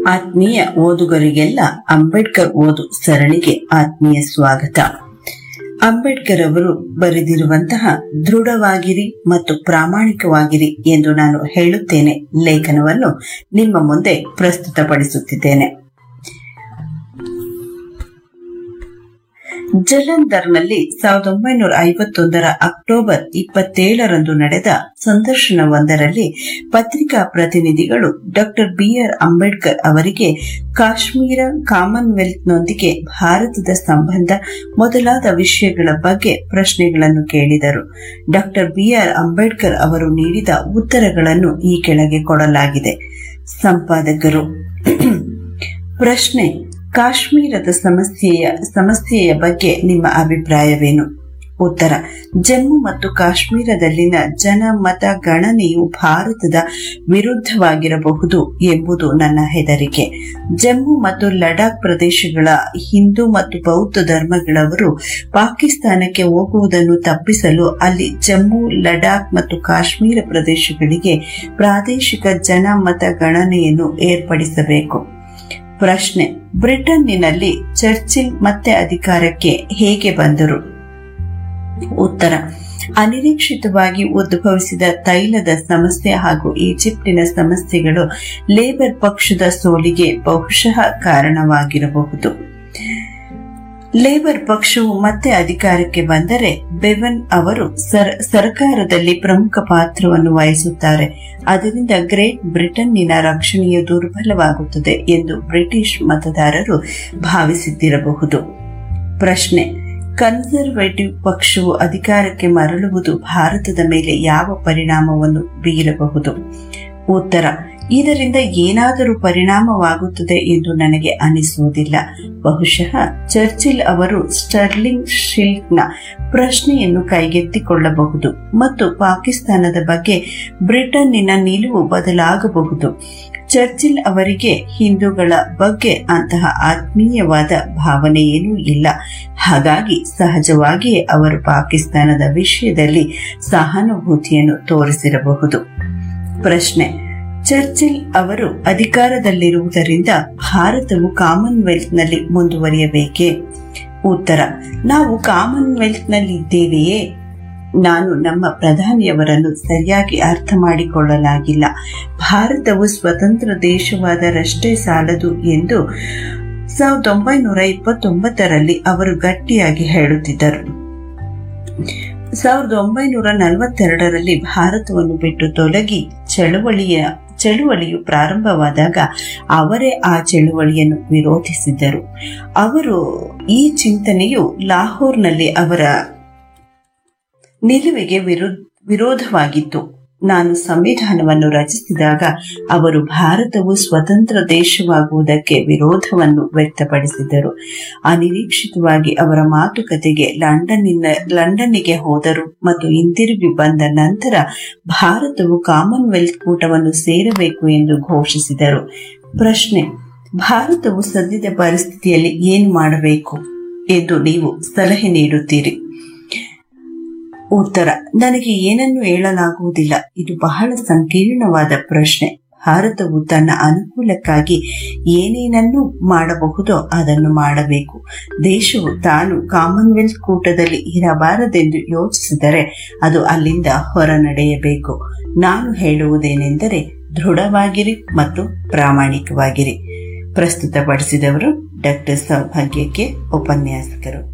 ಆತ್ಮೀಯ ಓದುಗರಿಗೆಲ್ಲ ಅಂಬೇಡ್ಕರ್ ಓದು ಸರಣಿಗೆ ಆತ್ಮೀಯ ಸ್ವಾಗತ ಅಂಬೇಡ್ಕರ್ ಅವರು ಬರೆದಿರುವಂತಹ ದೃಢವಾಗಿರಿ ಮತ್ತು ಪ್ರಾಮಾಣಿಕವಾಗಿರಿ ಎಂದು ನಾನು ಹೇಳುತ್ತೇನೆ ಲೇಖನವನ್ನು ನಿಮ್ಮ ಮುಂದೆ ಪ್ರಸ್ತುತಪಡಿಸುತ್ತಿದ್ದೇನೆ ಜಲಂಧರ್ನಲ್ಲಿ ಸಾವಿರದ ಒಂಬೈನೂರ ಐವತ್ತೊಂದರ ಅಕ್ಟೋಬರ್ ಇಪ್ಪತ್ತೇಳರಂದು ನಡೆದ ಸಂದರ್ಶನವೊಂದರಲ್ಲಿ ಪತ್ರಿಕಾ ಪ್ರತಿನಿಧಿಗಳು ಡಾಕ್ಟರ್ ಬಿಆರ್ ಅಂಬೇಡ್ಕರ್ ಅವರಿಗೆ ಕಾಶ್ಮೀರ ಕಾಮನ್ವೆಲ್ತ್ನೊಂದಿಗೆ ಭಾರತದ ಸಂಬಂಧ ಮೊದಲಾದ ವಿಷಯಗಳ ಬಗ್ಗೆ ಪ್ರಶ್ನೆಗಳನ್ನು ಕೇಳಿದರು ಡಾಕ್ಟರ್ ಬಿಆರ್ ಅಂಬೇಡ್ಕರ್ ಅವರು ನೀಡಿದ ಉತ್ತರಗಳನ್ನು ಈ ಕೆಳಗೆ ಕೊಡಲಾಗಿದೆ ಸಂಪಾದಕರು ಪ್ರಶ್ನೆ ಕಾಶ್ಮೀರದ ಸಮಸ್ಯೆಯ ಸಮಸ್ಯೆಯ ಬಗ್ಗೆ ನಿಮ್ಮ ಅಭಿಪ್ರಾಯವೇನು ಉತ್ತರ ಜಮ್ಮು ಮತ್ತು ಕಾಶ್ಮೀರದಲ್ಲಿನ ಜನಮತ ಗಣನೆಯು ಭಾರತದ ವಿರುದ್ಧವಾಗಿರಬಹುದು ಎಂಬುದು ನನ್ನ ಹೆದರಿಕೆ ಜಮ್ಮು ಮತ್ತು ಲಡಾಖ್ ಪ್ರದೇಶಗಳ ಹಿಂದೂ ಮತ್ತು ಬೌದ್ಧ ಧರ್ಮಗಳವರು ಪಾಕಿಸ್ತಾನಕ್ಕೆ ಹೋಗುವುದನ್ನು ತಪ್ಪಿಸಲು ಅಲ್ಲಿ ಜಮ್ಮು ಲಡಾಖ್ ಮತ್ತು ಕಾಶ್ಮೀರ ಪ್ರದೇಶಗಳಿಗೆ ಪ್ರಾದೇಶಿಕ ಜನಮತ ಗಣನೆಯನ್ನು ಏರ್ಪಡಿಸಬೇಕು ಪ್ರಶ್ನೆ ಬ್ರಿಟನ್ನಿನಲ್ಲಿ ಚರ್ಚಿಲ್ ಮತ್ತೆ ಅಧಿಕಾರಕ್ಕೆ ಹೇಗೆ ಬಂದರು ಉತ್ತರ ಅನಿರೀಕ್ಷಿತವಾಗಿ ಉದ್ಭವಿಸಿದ ತೈಲದ ಸಮಸ್ಯೆ ಹಾಗೂ ಈಜಿಪ್ಟಿನ ಸಮಸ್ಯೆಗಳು ಲೇಬರ್ ಪಕ್ಷದ ಸೋಲಿಗೆ ಬಹುಶಃ ಕಾರಣವಾಗಿರಬಹುದು ಲೇಬರ್ ಪಕ್ಷವು ಮತ್ತೆ ಅಧಿಕಾರಕ್ಕೆ ಬಂದರೆ ಬೆವನ್ ಅವರು ಸರ್ ಸರ್ಕಾರದಲ್ಲಿ ಪ್ರಮುಖ ಪಾತ್ರವನ್ನು ವಹಿಸುತ್ತಾರೆ ಅದರಿಂದ ಗ್ರೇಟ್ ಬ್ರಿಟನ್ನಿನ ರಕ್ಷಣೆಯು ದುರ್ಬಲವಾಗುತ್ತದೆ ಎಂದು ಬ್ರಿಟಿಷ್ ಮತದಾರರು ಭಾವಿಸಿದ್ದಿರಬಹುದು ಪ್ರಶ್ನೆ ಕನ್ಸರ್ವೇಟಿವ್ ಪಕ್ಷವು ಅಧಿಕಾರಕ್ಕೆ ಮರಳುವುದು ಭಾರತದ ಮೇಲೆ ಯಾವ ಪರಿಣಾಮವನ್ನು ಬೀರಬಹುದು ಉತ್ತರ ಇದರಿಂದ ಏನಾದರೂ ಪರಿಣಾಮವಾಗುತ್ತದೆ ಎಂದು ನನಗೆ ಅನಿಸುವುದಿಲ್ಲ ಬಹುಶಃ ಚರ್ಚಿಲ್ ಅವರು ಸ್ಟರ್ಲಿಂಗ್ ಶಿಲ್ಕ್ನ ಪ್ರಶ್ನೆಯನ್ನು ಕೈಗೆತ್ತಿಕೊಳ್ಳಬಹುದು ಮತ್ತು ಪಾಕಿಸ್ತಾನದ ಬಗ್ಗೆ ಬ್ರಿಟನ್ನಿನ ನಿಲುವು ಬದಲಾಗಬಹುದು ಚರ್ಚಿಲ್ ಅವರಿಗೆ ಹಿಂದೂಗಳ ಬಗ್ಗೆ ಅಂತಹ ಆತ್ಮೀಯವಾದ ಭಾವನೆ ಏನೂ ಇಲ್ಲ ಹಾಗಾಗಿ ಸಹಜವಾಗಿಯೇ ಅವರು ಪಾಕಿಸ್ತಾನದ ವಿಷಯದಲ್ಲಿ ಸಹಾನುಭೂತಿಯನ್ನು ತೋರಿಸಿರಬಹುದು ಪ್ರಶ್ನೆ ಚರ್ಚಿಲ್ ಅವರು ಅಧಿಕಾರದಲ್ಲಿರುವುದರಿಂದ ಭಾರತವು ಕಾಮನ್ವೆಲ್ತ್ನಲ್ಲಿ ಮುಂದುವರಿಯಬೇಕೇ ಉತ್ತರ ನಾವು ಕಾಮನ್ವೆಲ್ತ್ನಲ್ಲಿ ಇದ್ದೇವೆಯೇ ನಾನು ನಮ್ಮ ಪ್ರಧಾನಿಯವರನ್ನು ಸರಿಯಾಗಿ ಅರ್ಥ ಮಾಡಿಕೊಳ್ಳಲಾಗಿಲ್ಲ ಭಾರತವು ಸ್ವತಂತ್ರ ದೇಶವಾದರಷ್ಟೇ ಸಾಲದು ಎಂದು ಸಾವಿರದ ಒಂಬೈನೂರ ಇಪ್ಪತ್ತೊಂಬತ್ತರಲ್ಲಿ ಅವರು ಗಟ್ಟಿಯಾಗಿ ಹೇಳುತ್ತಿದ್ದರು ಸಾವಿರದ ಒಂಬೈನೂರ ನಲವತ್ತೆರಡರಲ್ಲಿ ಭಾರತವನ್ನು ಬಿಟ್ಟು ತೊಲಗಿ ಚಳುವಳಿಯ ಚಳುವಳಿಯು ಪ್ರಾರಂಭವಾದಾಗ ಅವರೇ ಆ ಚಳುವಳಿಯನ್ನು ವಿರೋಧಿಸಿದ್ದರು ಅವರು ಈ ಚಿಂತನೆಯು ಲಾಹೋರ್ನಲ್ಲಿ ಅವರ ನಿಲುವಿಗೆ ವಿರೋಧವಾಗಿತ್ತು ನಾನು ಸಂವಿಧಾನವನ್ನು ರಚಿಸಿದಾಗ ಅವರು ಭಾರತವು ಸ್ವತಂತ್ರ ದೇಶವಾಗುವುದಕ್ಕೆ ವಿರೋಧವನ್ನು ವ್ಯಕ್ತಪಡಿಸಿದರು ಅನಿರೀಕ್ಷಿತವಾಗಿ ಅವರ ಮಾತುಕತೆಗೆ ಲಂಡನ್ನಿನ ಲಂಡನ್ನಿಗೆ ಹೋದರು ಮತ್ತು ಹಿಂತಿರುಗಿ ಬಂದ ನಂತರ ಭಾರತವು ಕಾಮನ್ವೆಲ್ತ್ ಕೂಟವನ್ನು ಸೇರಬೇಕು ಎಂದು ಘೋಷಿಸಿದರು ಪ್ರಶ್ನೆ ಭಾರತವು ಸದ್ಯದ ಪರಿಸ್ಥಿತಿಯಲ್ಲಿ ಏನು ಮಾಡಬೇಕು ಎಂದು ನೀವು ಸಲಹೆ ನೀಡುತ್ತೀರಿ ಉತ್ತರ ನನಗೆ ಏನನ್ನು ಹೇಳಲಾಗುವುದಿಲ್ಲ ಇದು ಬಹಳ ಸಂಕೀರ್ಣವಾದ ಪ್ರಶ್ನೆ ಭಾರತವು ತನ್ನ ಅನುಕೂಲಕ್ಕಾಗಿ ಏನೇನನ್ನು ಮಾಡಬಹುದೋ ಅದನ್ನು ಮಾಡಬೇಕು ದೇಶವು ತಾನು ಕಾಮನ್ವೆಲ್ತ್ ಕೂಟದಲ್ಲಿ ಇರಬಾರದೆಂದು ಯೋಚಿಸಿದರೆ ಅದು ಅಲ್ಲಿಂದ ಹೊರ ನಡೆಯಬೇಕು ನಾನು ಹೇಳುವುದೇನೆಂದರೆ ದೃಢವಾಗಿರಿ ಮತ್ತು ಪ್ರಾಮಾಣಿಕವಾಗಿರಿ ಪ್ರಸ್ತುತಪಡಿಸಿದವರು ಡಾಕ್ಟರ್ ಸೌಭಾಗ್ಯಕ್ಕೆ ಉಪನ್ಯಾಸಕರು